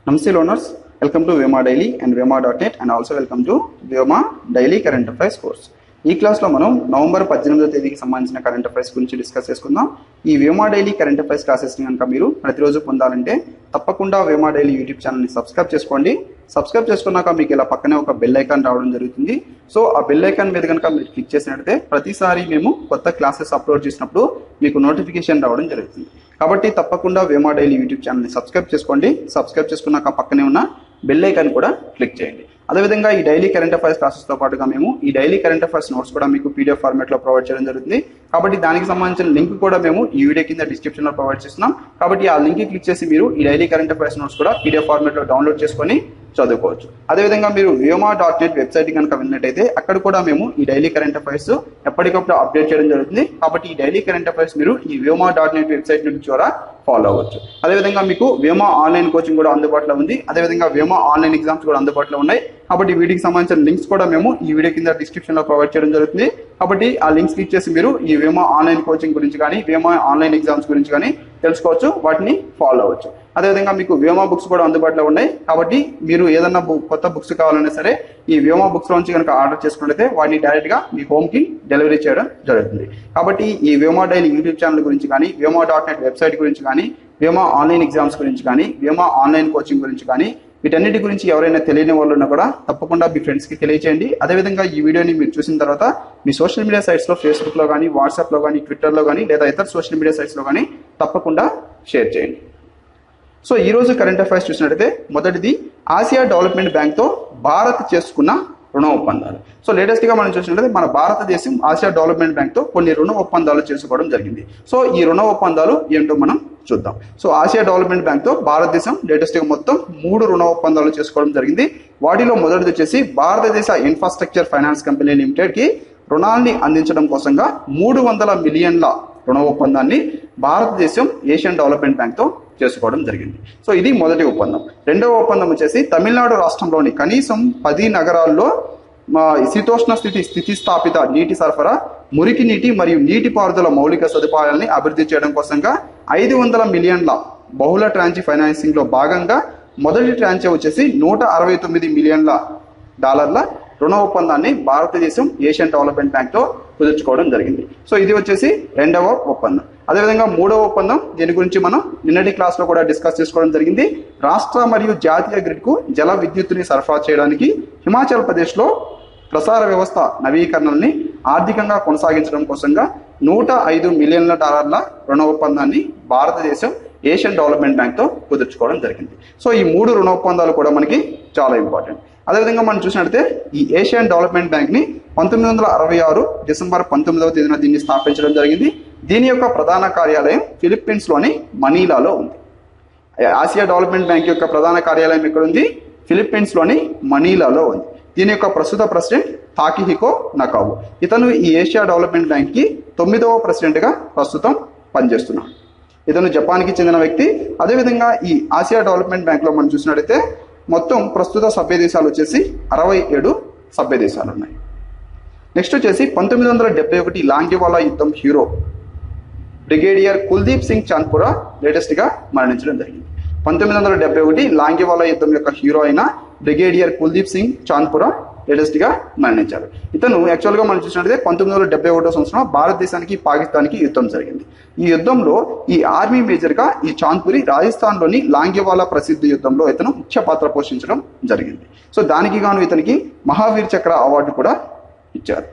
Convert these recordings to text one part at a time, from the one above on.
Namaste learners, welcome to Vyoma Daily and Vyoma.net and also welcome to Vyoma Daily Current Affairs course. ఈ క్లాస్లో మనం November పద్దెనిమిదో తేదీకి సంబంధించిన కరెంట్ అఫైర్స్ గురించి డిస్కస్ చేసుకుందాం ఈ Vema daily current affairs classes కనుక మీరు ప్రతిరోజు పొందాలంటే తప్పకుండా వేమా డైలీ యూట్యూబ్ ఛానల్ని సబ్స్క్రైబ్ చేసుకోండి సబ్స్క్రైబ్ చేసుకున్నాక మీకు ఇలా పక్కనే ఒక బెల్ ఐకాన్ రావడం జరుగుతుంది సో ఆ బెల్ ఐకాన్ మీద కనుక మీరు క్లిక్ చేసినట్లయితే ప్రతిసారి మేము కొత్త క్లాసెస్ అప్లోడ్ చేసినప్పుడు మీకు నోటిఫికేషన్ రావడం జరుగుతుంది కాబట్టి తప్పకుండా వేమా డైలీ యూట్యూబ్ ఛానల్ని సబ్స్క్రైబ్ చేసుకోండి సబ్స్క్రైబ్ చేసుకున్నాక పక్కనే ఉన్న బెల్ ఐకాన్ కూడా క్లిక్ చేయండి అదేవిధంగా ఈ డైలీ కరెంట్ అఫైర్స్ క్లాసెస్ తో పాటుగా మేము ఈ డైలీ కరెంట్ అఫైర్స్ నోట్స్ కూడా మీకు పీడిఎఫ్ ఫార్మాట్ లో ప్రొవైడ్ చేయడం జరుగుతుంది కాబట్టి దానికి సంబంధించిన లింక్ కూడా మేము ఈ వీడియో కింద డిస్క్రిప్షన్ లో ప్రొవైడ్ చేస్తున్నాం కాబట్టి ఆ లింక్ క్లిక్ చేసి మీరు ఈ డైలీ కరెంట్ అఫైర్స్ నోట్స్ కూడా పీడిఎఫ్ ఫార్మాట్ లో డౌన్లోడ్ చేసుకొని చదువుకోవచ్చు అదేవిధంగా మీరు వ్యోమా డాట్ నెట్ వెబ్సైట్ కనుక వెళ్ళినట్టయితే అక్కడ కూడా మేము ఈ డైలీ కరెంట్ అఫైర్స్ ఎప్పటికప్పుడు అప్డేట్ చేయడం జరుగుతుంది కాబట్టి ఈ డైలీ కరెంట్ అఫైర్స్ మీరు ఈ వ్యోమా డాట్ నెట్ వెబ్సైట్ నుంచి ద్వారా ఫాలో అవ్వచ్చు అదేవిధంగా మీకు వ్యోమా ఆన్లైన్ కోచింగ్ కూడా అందుబాటులో ఉంది అదేవిధంగా వ్యోమా ఆన్లైన్ ఎగ్జామ్స్ కూడా అందుబాటులో ఉన్నాయి కాబట్టి వీటికి సంబంధించిన లింక్స్ కూడా మేము ఈ వీడియో కింద డిస్క్రిప్షన్ లో ప్రొవైడ్ చేయడం జరుగుతుంది కాబట్టి ఆ లింక్స్ క్లిక్ చేసి మీరు ఈ వేమా ఆన్లైన్ కోచింగ్ గురించి కానీ వేమా ఆన్లైన్ ఎగ్జామ్స్ గురించి కానీ తెలుసుకోవచ్చు వాటిని ఫాలో అవ్వచ్చు అదేవిధంగా మీకు వ్యోమా బుక్స్ కూడా అందుబాటులో ఉన్నాయి కాబట్టి మీరు ఏదన్నా బు- కొత్త బుక్స్ కావాలన్నా సరే ఈ వ్యోమా బుక్స్ లోంచి కనుక ఆర్డర్ చేసుకున్నట్లయితే వాటిని డైరెక్ట్ గా మీ హోమ్ కి డెలివరీ చేయడం జరుగుతుంది కాబట్టి ఈ వ్యోమా డైలీ యూట్యూబ్ ఛానల్ గురించి కానీ వ్యోమా డాట్ నెట్ వెబ్సైట్ గురించి కానీ వ్యోమా ఆన్లైన్ ఎగ్జామ్స్ గురించి కానీ వ్యోమా ఆన్లైన్ కోచింగ్ గురించి కానీ వీటన్నిటి గురించి ఎవరైనా తెలియని వాళ్ళు ఉన్నా కూడా తప్పకుండా మీ ఫ్రెండ్స్ కి తెలియచేయండి అదేవిధంగా ఈ వీడియోని మీరు చూసిన తర్వాత మీ సోషల్ మీడియా సైట్స్ లో ఫేస్బుక్ లో కానీ వాట్సాప్ లో కానీ ట్విట్టర్ లో కానీ లేదా ఇతర సోషల్ మీడియా సైట్స్ లో కానీ తప్పకుండా షేర్ చేయండి సో ఈ రోజు కరెంట్ అఫైర్స్ చూసినట్టయితే మొదటిది ఆసియా డెవలప్మెంట్ బ్యాంక్ తో భారత్ చేసుకున్న రుణ ఒప్పందాలు సో లేటెస్ట్ గా మనం చూసినట్లయితే మన భారతదేశం ఆసియా డెవలప్మెంట్ బ్యాంక్ తో కొన్ని రుణ ఒప్పందాలు చేసుకోవడం జరిగింది సో ఈ రుణ ఒప్పందాలు ఏంటో మనం చూద్దాం సో ఆసియా డెవలప్మెంట్ బ్యాంక్ తో భారతదేశం లేటెస్ట్ గా మొత్తం మూడు రుణ ఒప్పందాలు చేసుకోవడం జరిగింది వాటిలో మొదటిది వచ్చేసి భారతదేశ ఇన్ఫ్రాస్ట్రక్చర్ ఫైనాన్స్ కంపెనీ లిమిటెడ్ కి రుణాన్ని అందించడం కోసంగా మూడు వందల మిలియన్ల రుణ ఒప్పందాన్ని భారతదేశం ఏషియన్ డెవలప్మెంట్ బ్యాంక్ తో చేసుకోవడం జరిగింది సో ఇది మొదటి ఒప్పందం రెండవ ఒప్పందం వచ్చేసి తమిళనాడు రాష్ట్రంలోని కనీసం పది నగరాల్లో మా శీతోష్ణ స్థితి స్థితిస్థాపిత నీటి సరఫరా మురికి నీటి మరియు నీటి పారుదల మౌలిక సదుపాయాలని అభివృద్ధి చేయడం కోసంగా ఐదు వందల మిలియన్ల బహుళ ట్రాంచి ఫైనాన్సింగ్ లో భాగంగా మొదటి ట్రాంచ్ వచ్చేసి నూట అరవై తొమ్మిది మిలియన్ల డాలర్ల రుణ ఒప్పందాన్ని భారతదేశం ఏషియన్ డెవలప్మెంట్ బ్యాంక్ తో కుదుర్చుకోవడం జరిగింది సో ఇది వచ్చేసి రెండవ ఒప్పందం అదేవిధంగా మూడవ ఒప్పందం దీని గురించి మనం నిన్నటి క్లాస్ లో కూడా డిస్కస్ చేసుకోవడం జరిగింది రాష్ట్ర మరియు జాతీయ గ్రిడ్ కు జల విద్యుత్తుని సరఫరా చేయడానికి హిమాచల్ ప్రదేశ్ లో ప్రసార వ్యవస్థ నవీకరణల్ని ఆర్థికంగా కొనసాగించడం కోసంగా నూట ఐదు మిలియన్ల డాలర్ల రుణ ఒప్పందాన్ని భారతదేశం ఏషియన్ డెవలప్మెంట్ బ్యాంక్ తో కుదుర్చుకోవడం జరిగింది సో ఈ మూడు రుణ ఒప్పందాలు కూడా మనకి చాలా ఇంపార్టెంట్ అదేవిధంగా మనం చూసినట్లయితే ఈ ఏషియన్ డెవలప్మెంట్ బ్యాంక్ ని పంతొమ్మిది వందల అరవై ఆరు డిసెంబర్ పంతొమ్మిదవ తేదీన దీన్ని స్థాపించడం జరిగింది దీని యొక్క ప్రధాన కార్యాలయం ఫిలిప్పీన్స్ లోని మనీలాలో ఉంది ఆసియా డెవలప్మెంట్ బ్యాంక్ యొక్క ప్రధాన కార్యాలయం ఎక్కడ ఉంది ఫిలిప్పీన్స్ లోని మనీలాలో ఉంది దీని యొక్క ప్రస్తుత ప్రెసిడెంట్ తాకిహికో నకావు ఇతను ఈ ఏషియా డెవలప్మెంట్ బ్యాంక్ కి తొమ్మిదవ ప్రెసిడెంట్ గా ప్రస్తుతం పనిచేస్తున్నాడు ఇతను జపాన్ కి చెందిన వ్యక్తి అదేవిధంగా ఈ ఆసియా డెవలప్మెంట్ బ్యాంక్ లో మనం చూసినట్టయితే మొత్తం ప్రస్తుత సభ్య దేశాలు వచ్చేసి అరవై ఏడు సభ్య దేశాలు ఉన్నాయి నెక్స్ట్ వచ్చేసి పంతొమ్మిది వందల డెబ్బై ఒకటి లాంగివాలా యుద్ధం hero brigadier Kuldip Singh Chandpuri latest గా మరణించడం జరిగింది పంతొమ్మిది వందల డెబ్బై ఒకటి లాంగివాలా యుద్ధం యొక్క హీరో అయిన బ్రిగేడియర్ కుల్దీప్ సింగ్ చాన్పురా లేటెస్ట్ గా మరణించారు ఇతను యాక్చువల్ గా మనం చూసినట్లయితే పంతొమ్మిది వందల డెబ్బై ఒకటో సంవత్సరం భారతదేశానికి పాకిస్తాన్కి యుద్ధం జరిగింది ఈ యుద్ధంలో ఈ ఆర్మీ మేజర్ గా ఈ చాంద్పురి రాజస్థాన్ లోని లాంగివాలా ప్రసిద్ధ యుద్ధంలో ఇతను ముఖ్య పాత్ర పోషించడం జరిగింది సో దానికి గాను ఇతనికి మహావీర్ చక్ర అవార్డు కూడా ఇచ్చారు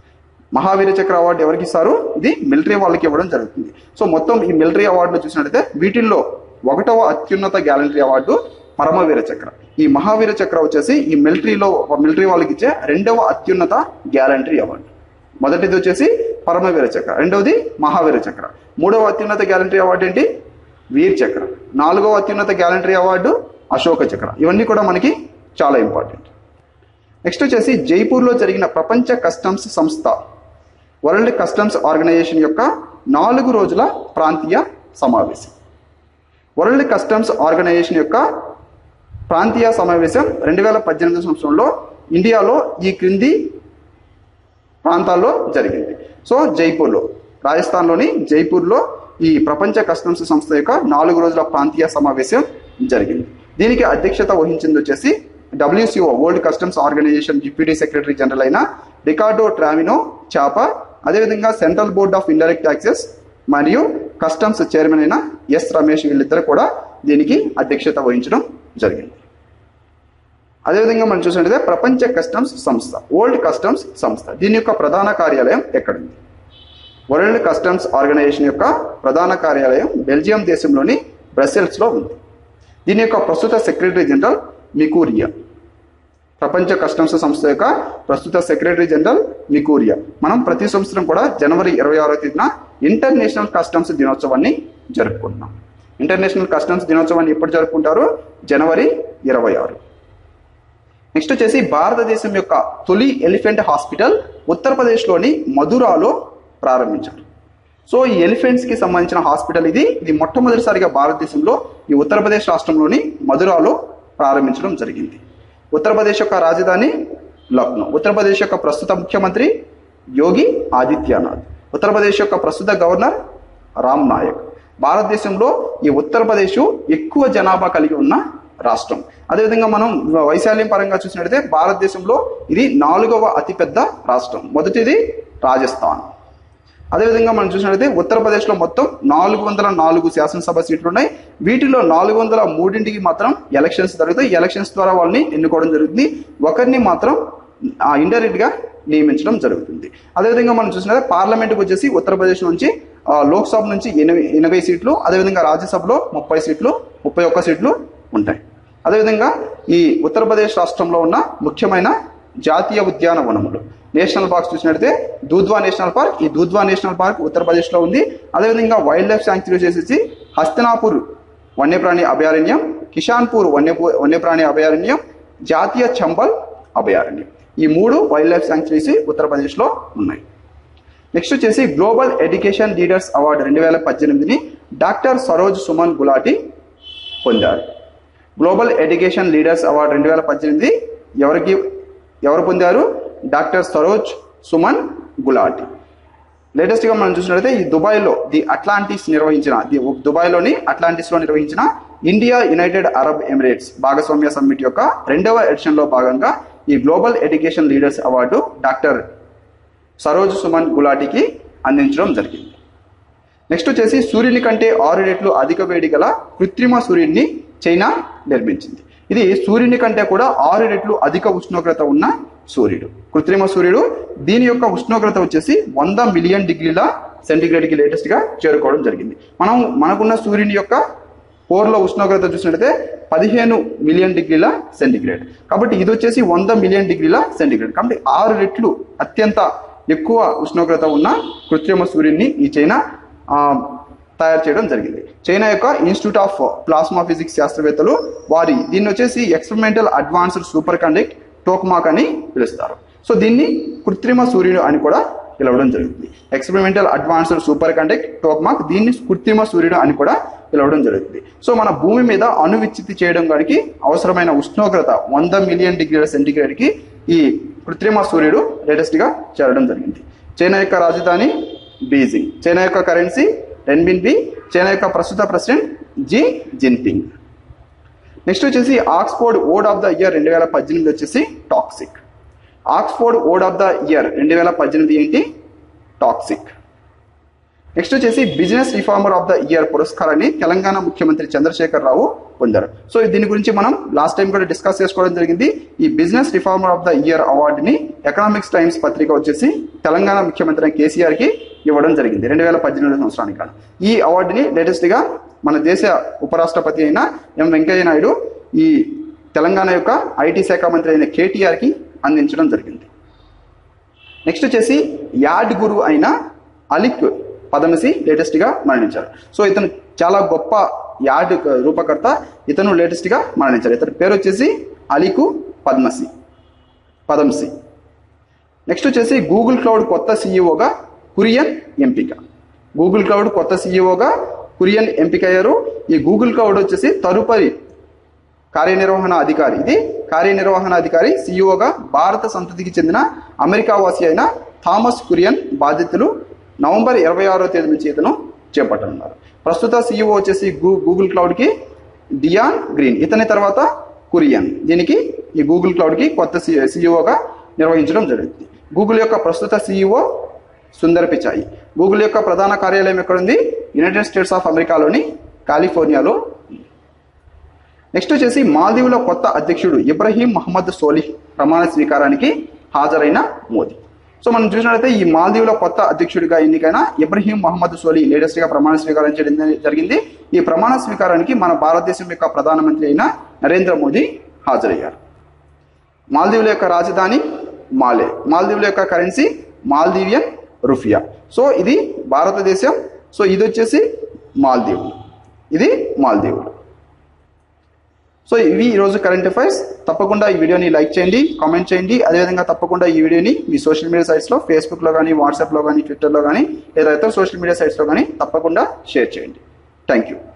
మహావీర చక్ర అవార్డు ఎవరికి ఇస్తారు ఇది మిలిటరీ వాళ్ళకి ఇవ్వడం జరుగుతుంది సో మొత్తం ఈ మిలిటరీ అవార్డులు చూసినట్లయితే వీటిల్లో ఒకటవ అత్యున్నత గ్యాలంటరీ అవార్డు పరమవీర చక్ర ఈ మహావీర చక్ర వచ్చేసి ఈ మిలిటరీలో మిలిటరీ వాళ్ళకి ఇచ్చే రెండవ అత్యున్నత గ్యాలంటరీ అవార్డు మొదటిది వచ్చేసి పరమవీర చక్ర రెండవది మహావీర చక్ర మూడవ అత్యున్నత గ్యాలంటరీ అవార్డు ఏంటి వీర్ చక్ర నాలుగవ అత్యున్నత గ్యాలంటరీ అవార్డు అశోక చక్ర ఇవన్నీ కూడా మనకి చాలా ఇంపార్టెంట్ నెక్స్ట్ వచ్చేసి జైపూర్లో జరిగిన ప్రపంచ కస్టమ్స్ సంస్థ వరల్డ్ కస్టమ్స్ ఆర్గనైజేషన్ యొక్క నాలుగు రోజుల ప్రాంతీయ సమావేశం వరల్డ్ కస్టమ్స్ ఆర్గనైజేషన్ యొక్క ప్రాంతీయ సమావేశం రెండు వేల పద్దెనిమిది సంవత్సరంలో ఇండియాలో ఈ క్రింది ప్రాంతాల్లో జరిగింది సో జైపూర్లో రాజస్థాన్లోని జైపూర్లో ఈ ప్రపంచ కస్టమ్స్ సంస్థ యొక్క నాలుగు రోజుల ప్రాంతీయ సమావేశం జరిగింది దీనికి అధ్యక్షత వహించింది వచ్చేసి WCO world customs organisation deputy secretary general అయిన రికార్డో ట్రామినో చాపా అదేవిధంగా central board of indirect taxes మరియు కస్టమ్స్ చైర్మన్ అయిన ఎస్ రమేష్ వీళ్ళిద్దరు కూడా దీనికి అధ్యక్షత వహించడం జరిగింది అదేవిధంగా మనం చూసినట్లయితే ప్రపంచ కస్టమ్స్ సంస్థ వరల్డ్ కస్టమ్స్ సంస్థ దీని యొక్క ప్రధాన కార్యాలయం ఎక్కడుంది వరల్డ్ కస్టమ్స్ ఆర్గనైజేషన్ యొక్క ప్రధాన కార్యాలయం బెల్జియం దేశంలోని బ్రసెల్స్ లో ఉంది దీని యొక్క ప్రస్తుత సెక్రటరీ జనరల్ మికూరియా ప్రపంచ కస్టమ్స్ సంస్థ యొక్క ప్రస్తుత సెక్రటరీ జనరల్ మికూరియా మనం ప్రతి సంవత్సరం కూడా జనవరి ఇరవై ఆరో తేదీన ఇంటర్నేషనల్ కస్టమ్స్ దినోత్సవాన్ని జరుపుకుంటున్నాం ఇంటర్నేషనల్ కస్టమ్స్ దినోత్సవాన్ని ఎప్పుడు జరుపుకుంటారు జనవరి ఇరవై ఆరు నెక్స్ట్ వచ్చేసి భారతదేశం యొక్క తొలి ఎలిఫెంట్ హాస్పిటల్ ఉత్తరప్రదేశ్లోని మధురాలో ప్రారంభించారు సో ఈ ఎలిఫెంట్స్ కి సంబంధించిన హాస్పిటల్ ఇది ఇది మొట్టమొదటిసారిగా భారతదేశంలో ఈ ఉత్తరప్రదేశ్ రాష్ట్రంలోని మధురాలో ప్రారంభించడం జరిగింది ఉత్తరప్రదేశ్ యొక్క రాజధాని లక్నో ఉత్తరప్రదేశ్ యొక్క ప్రస్తుత ముఖ్యమంత్రి యోగి ఆదిత్యనాథ్ ఉత్తరప్రదేశ్ యొక్క ప్రస్తుత గవర్నర్ రామ్ నాయక్ భారతదేశంలో ఈ ఉత్తరప్రదేశ్ ఎక్కువ జనాభా కలిగి ఉన్న రాష్ట్రం అదేవిధంగా మనం వైశాల్యం పరంగా చూసినట్లయితే భారతదేశంలో ఇది నాలుగవ అతిపెద్ద రాష్ట్రం మొదటిది రాజస్థాన్ అదేవిధంగా మనం చూసినట్లయితే ఉత్తరప్రదేశ్లో మొత్తం నాలుగు వందల నాలుగు శాసనసభ సీట్లు ఉన్నాయి వీటిలో నాలుగు వందల మూడింటికి మాత్రం ఎలక్షన్స్ జరుగుతాయి ఈ ఎలక్షన్స్ ద్వారా వాళ్ళని ఎన్నుకోవడం జరుగుతుంది ఒకరిని మాత్రం ఇండైరెక్ట్ గా నియమించడం జరుగుతుంది అదేవిధంగా మనం చూసినట్లయితే పార్లమెంట్కి వచ్చేసి ఉత్తరప్రదేశ్ నుంచి ఆ, లోక్సభ నుంచి ఎనభై ఎనభై సీట్లు అదేవిధంగా రాజ్యసభలో ముప్పై సీట్లు ముప్పై ఒక్క సీట్లు ఉంటాయి అదేవిధంగా ఈ ఉత్తరప్రదేశ్ రాష్ట్రంలో ఉన్న ముఖ్యమైన జాతీయ ఉద్యానవనములు నేషనల్ పార్క్స్ చూసినట్లయితే దూద్వా నేషనల్ పార్క్ ఈ దూద్వా నేషనల్ పార్క్ ఉత్తరప్రదేశ్లో ఉంది అదేవిధంగా వైల్డ్ లైఫ్ శాంక్చురీ వచ్చేసి హస్తినాపూర్ వన్యప్రాణి అభయారణ్యం కిషాన్పూర్ వన్య వన్యప్రాణి అభయారణ్యం జాతీయ చంబల్ అభయారణ్యం ఈ మూడు వైల్డ్ లైఫ్ శాంక్చురీస్ ఉత్తరప్రదేశ్లో ఉన్నాయి నెక్స్ట్ వచ్చేసి గ్లోబల్ ఎడ్యుకేషన్ లీడర్స్ అవార్డు రెండు వేల పద్దెనిమిదిని డాక్టర్ సరోజ్ సుమన్ గులాటి పొందారు గ్లోబల్ ఎడ్యుకేషన్ లీడర్స్ అవార్డు రెండు వేల పద్దెనిమిది ఎవరికి ఎవరు పొందారు డాక్టర్ సరోజ్ సుమన్ గులాటి లేటెస్ట్ గా మనం చూసినట్లయితే ఈ దుబాయ్లో ది అట్లాంటిస్ నిర్వహించిన ది దుబాయ్లోని అట్లాంటిస్ లో నిర్వహించిన ఇండియా యునైటెడ్ అరబ్ ఎమిరేట్స్ భాగస్వామ్య సమ్మిట్ యొక్క రెండవ ఎడిషన్ లో భాగంగా ఈ global education leaders award doctor Saroj Suman గులాటికి అందించడం జరిగింది నెక్స్ట్ వచ్చేసి సూర్యుని కంటే ఆరు రెట్లు అధిక వేడి గల కృత్రిమ సూర్యుడిని చైనా నిర్మించింది ఇది సూర్యుని కంటే కూడా ఆరు రెట్లు అధిక ఉష్ణోగ్రత ఉన్న సూర్యుడు కృత్రిమ సూర్యుడు దీని యొక్క ఉష్ణోగ్రత వచ్చేసి వంద మిలియన్ డిగ్రీల సెంటిగ్రేడ్ కి లేటెస్ట్ గా చేరుకోవడం జరిగింది మనం మనకున్న సూర్యుని యొక్క కోర్లో ఉష్ణోగ్రత చూసినట్లయితే పదిహేను మిలియన్ డిగ్రీల సెంటిగ్రేడ్ కాబట్టి ఇది వచ్చేసి వంద మిలియన్ డిగ్రీల సెంటిగ్రేడ్ కాబట్టి ఆరు రెట్లు అత్యంత ఎక్కువ ఉష్ణోగ్రత ఉన్న కృత్రిమ సూర్యుడిని ఈ చైనా ఆ, తయారు చేయడం జరిగింది చైనా యొక్క ఇన్స్టిట్యూట్ ఆఫ్ ప్లాస్మా ఫిజిక్స్ శాస్త్రవేత్తలు వారి దీన్ని వచ్చేసి experimental advanced super conduct tokamak అని పిలుస్తారు సో దీన్ని కృత్రిమ సూర్యుడు అని కూడా పిలవడం జరుగుతుంది experimental advanced super conduct tokamak దీన్ని కృత్రిమ సూర్యుడు అని కూడా పిలవడం జరుగుతుంది సో మన భూమి మీద అణు విచ్ఛిత్తి చేయడం దానికి అవసరమైన ఉష్ణోగ్రత వంద మిలియన్ డిగ్రీల సెంటిగ్రేడ్ కి ఈ కృత్రిమ సూర్యుడు లేటెస్ట్ గా చేరడం జరిగింది చైనా యొక్క రాజధాని బీజింగ్ చైనా యొక్క కరెన్సీ రెన్బిన్బి చైనా యొక్క ప్రస్తుత ప్రెసిడెంట్ జీ జిన్పింగ్ నెక్స్ట్ వచ్చేసి Oxford word of the year రెండు వేల పద్దెనిమిది వచ్చేసి toxic Oxford word of the year రెండు వేల పద్దెనిమిది ఏంటి టాక్సిక్ నెక్స్ట్ వచ్చేసి business reformer of the year పురస్కారాన్ని తెలంగాణ ముఖ్యమంత్రి చంద్రశేఖర్ రావు పొందారు సో దీని గురించి మనం లాస్ట్ టైం కూడా డిస్కస్ చేసుకోవడం జరిగింది ఈ business reformer of the year అవార్డుని ఎకనామిక్స్ టైమ్స్ పత్రిక వచ్చేసి తెలంగాణ ముఖ్యమంత్రి కేసీఆర్ కి ఇవ్వడం జరిగింది రెండు వేల పద్దెనిమిది సంవత్సరానికి గాను. ఈ అవార్డుని లేటెస్ట్ గా మన దేశ ఉపరాష్ట్రపతి అయిన ఎం వెంకయ్య నాయుడు ఈ తెలంగాణ యొక్క ఐటీ శాఖ మంత్రి అయిన కేటీఆర్ కి అందించడం జరిగింది నెక్స్ట్ వచ్చేసి యాడ్ గురు అయిన అలిక్ పదమసి లేటెస్ట్ గా మరణించారు సో ఇతను చాలా గొప్ప యాడ్ రూపకర్త ఇతను లేటెస్ట్ గా మరణించారు ఇతని పేరు వచ్చేసి అలికు పద్మసి పదమసి నెక్స్ట్ వచ్చేసి గూగుల్ క్లౌడ్ కొత్త సీఈఓగా కురియన్ ఎంపిక గూగుల్ క్లౌడ్ కొత్త సీఈఓగా కురియన్ ఎంపిక అయ్యారు ఈ గూగుల్ క్లౌడ్ వచ్చేసి తదుపరి కార్యనిర్వహణ అధికారి ఇది కార్యనిర్వహణ అధికారి సీఈఓగా భారత సంతతికి చెందిన అమెరికా వాసి అయిన థామస్ కురియన్ బాధ్యతలు నవంబర్ ఇరవై ఆరో తేదీ నుంచి ఇతను చేపట్టనున్నారు ప్రస్తుత సీఈఓ వచ్చేసి గూ గూగుల్ క్లౌడ్కి డియాన్ గ్రీన్ ఇతని తర్వాత కురియన్ దీనికి ఈ గూగుల్ క్లౌడ్కి కొత్త సిఇఓగా నిర్వహించడం జరుగుతుంది గూగుల్ యొక్క ప్రస్తుత సిఇఓ సుందర్ పిచాయి గూగుల్ యొక్క ప్రధాన కార్యాలయం ఎక్కడుంది యునైటెడ్ స్టేట్స్ ఆఫ్ అమెరికాలోని కాలిఫోర్నియాలో నెక్స్ట్ వచ్చేసి మాల్దీవుల కొత్త అధ్యక్షుడు ఇబ్రహీం మహమ్మద్ సోలిహ్ ప్రమాణ స్వీకారానికి హాజరైన మోదీ సో మనం చూసినట్లయితే ఈ మాల్దీవుల కొత్త అధ్యక్షుడిగా ఎన్నికైన ఇబ్రహీం మహమ్మద్ సోలి లేటెస్ట్ గా ప్రమాణ స్వీకారం చేయడం జరిగింది ఈ ప్రమాణ స్వీకారానికి మన భారతదేశం యొక్క ప్రధానమంత్రి అయిన నరేంద్ర మోదీ హాజరయ్యారు మాల్దీవుల యొక్క రాజధాని మాలే మాల్దీవుల యొక్క కరెన్సీ మాల్దీవియన్ రుఫియా సో ఇది భారతదేశం సో ఇది వచ్చేసి మాల్దీవులు ఇది మాల్దీవులు సో ఇవి ఈరోజు కరెంట్ అఫైర్స్ తప్పకుండా ఈ వీడియోని లైక్ చేయండి కామెంట్ చేయండి అదేవిధంగా తప్పకుండా ఈ వీడియోని మీ సోషల్ మీడియా సైట్స్లో ఫేస్బుక్లో కానీ వాట్సాప్లో కానీ ట్విట్టర్లో కానీ లేదా ఇతర సోషల్ మీడియా సైట్స్లో కానీ తప్పకుండా షేర్ చేయండి థ్యాంక్ యూ